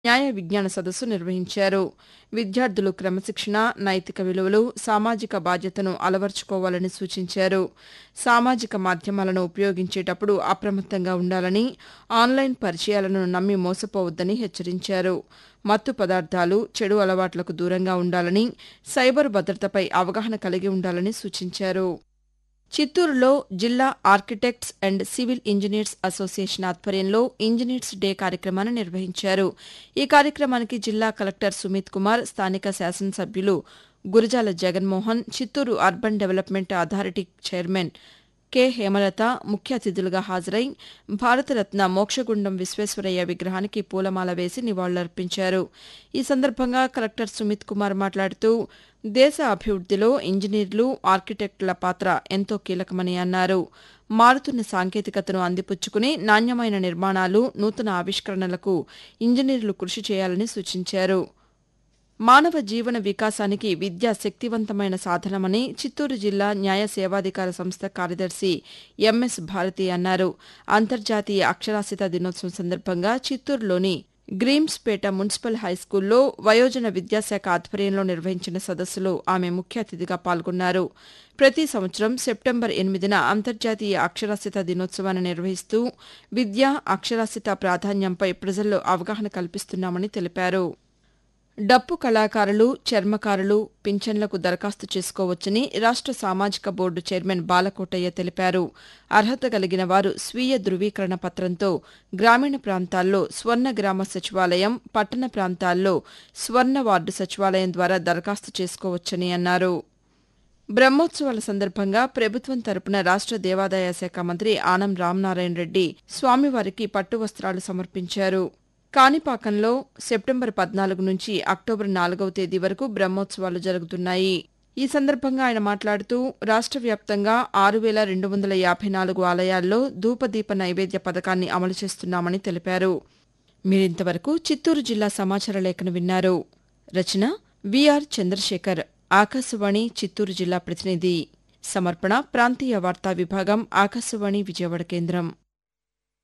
న్యాయ విజ్ఞాన సదస్సు నిర్వహించారు విద్యార్థులు క్రమశిక్షణ నైతిక విలువలు సామాజిక బాధ్యతను అలవర్చుకోవాలని సూచించారు సామాజిక మాధ్యమాలను ఉపయోగించేటప్పుడు అప్రమత్తంగా ఉండాలని ఆన్లైన్ పరిచయాలను నమ్మి మోసపోవద్దని హెచ్చరించారు మత్తు పదార్థాలు చెడు అలవాట్లకు దూరంగా ఉండాలని సైబర్ భద్రతపై అవగాహన కలిగి ఉండాలని సూచించారు చిత్తూరులో జిల్లా architects and civil engineers association ఆధ్వర్యంలో ఇంజనీర్స్ డే కార్యక్రమాన్ని నిర్వహించారు ఈ కార్యక్రమానికి జిల్లా కలెక్టర్ సుమిత్ కుమార్ స్థానిక శాసనసభ్యులు Gurajala Jaganmohan Chittoor urban development authority chairman K Hemalatha ముఖ్య అతిథులుగా హాజరై భారతరత్న మోక్షగుండం విశ్వేశ్వరయ్య విగ్రహానికి పూలమాల వేసి నివాళులర్పించారు ఈ సందర్భంగా కలెక్టర్ సుమిత్ కుమార్ మాట్లాడుతూ దేశ అభివృద్దిలో ఇంజనీర్లు ఆర్కిటెక్టుల పాత్ర ఎంతో కీలకమని అన్నారు మారుతున్న సాంకేతికతను అందిపుచ్చుకుని నాణ్యమైన నిర్మాణాలు నూతన ఆవిష్కరణలకు ఇంజనీర్లు కృషి చేయాలని సూచించారు మానవ జీవన వికాసానికి విద్య శక్తివంతమైన సాధనమని చిత్తూరు జిల్లా న్యాయ సేవాధికార సంస్థ కార్యదర్శి ఎంఎస్ భారతి అన్నారు అంతర్జాతీయ అక్షరాస్యత దినోత్సవం సందర్భంగా చిత్తూరులోని గ్రీమ్స్పేట మున్సిపల్ హైస్కూల్లో వయోజన విద్యాశాఖ ఆధ్వర్యంలో నిర్వహించిన సదస్సులో ఆమె ముఖ్య అతిథిగా పాల్గొన్నారు ప్రతి సంవత్సరం సెప్టెంబర్ ఎనిమిదిన అంతర్జాతీయ అక్షరాస్యత దినోత్సవాన్ని నిర్వహిస్తూ విద్య అక్షరాస్యత ప్రాధాన్యంపై ప్రజల్లో అవగాహన కల్పిస్తున్నామని తెలిపారు డప్పు కళాకారులు చర్మకారులు పింఛన్లకు దరఖాస్తు చేసుకోవచ్చని రాష్ట సామాజిక బోర్డు చైర్మన్ బాలకోటయ్య తెలిపారు అర్హత కలిగిన వారు స్వీయ ధృవీకరణ పత్రంతో గ్రామీణ ప్రాంతాల్లో స్వర్ణ గ్రామ సచివాలయం పట్టణ ప్రాంతాల్లో స్వర్ణ వార్డు సచివాలయం ద్వారా దరఖాస్తు చేసుకోవచ్చని అన్నారు బ్రహ్మోత్సవాల సందర్భంగా ప్రభుత్వం తరపున రాష్ట దేవాదాయ శాఖ మంత్రి ఆనం రామనారాయణ రెడ్డి స్వామివారికి పట్టు వస్త్రాలు సమర్పించారు కాణిపాకంలో సెప్టెంబర్ పద్నాలుగు నుంచి అక్టోబర్ నాలుగవ తేదీ వరకు బ్రహ్మోత్సవాలు జరుగుతున్నాయి ఈ సందర్భంగా ఆయన మాట్లాడుతూ రాష్ట వ్యాప్తంగా ఆరు వేల రెండు వందల యాభై నాలుగు ఆలయాల్లో ధూపదీప నైవేద్య పథకాన్ని అమలు చేస్తున్నామని తెలిపారు మీరింతవరకు చిత్తూరు జిల్లా సమాచార లేఖను విన్నారు రచన విఆర్ చంద్రశేఖర్ ఆకాశవాణి చిత్తూరు జిల్లా ప్రతినిధి సమర్పణ ప్రాంతీయ వార్తా విభాగం ఆకాశవాణి విజయవాడ కేంద్రం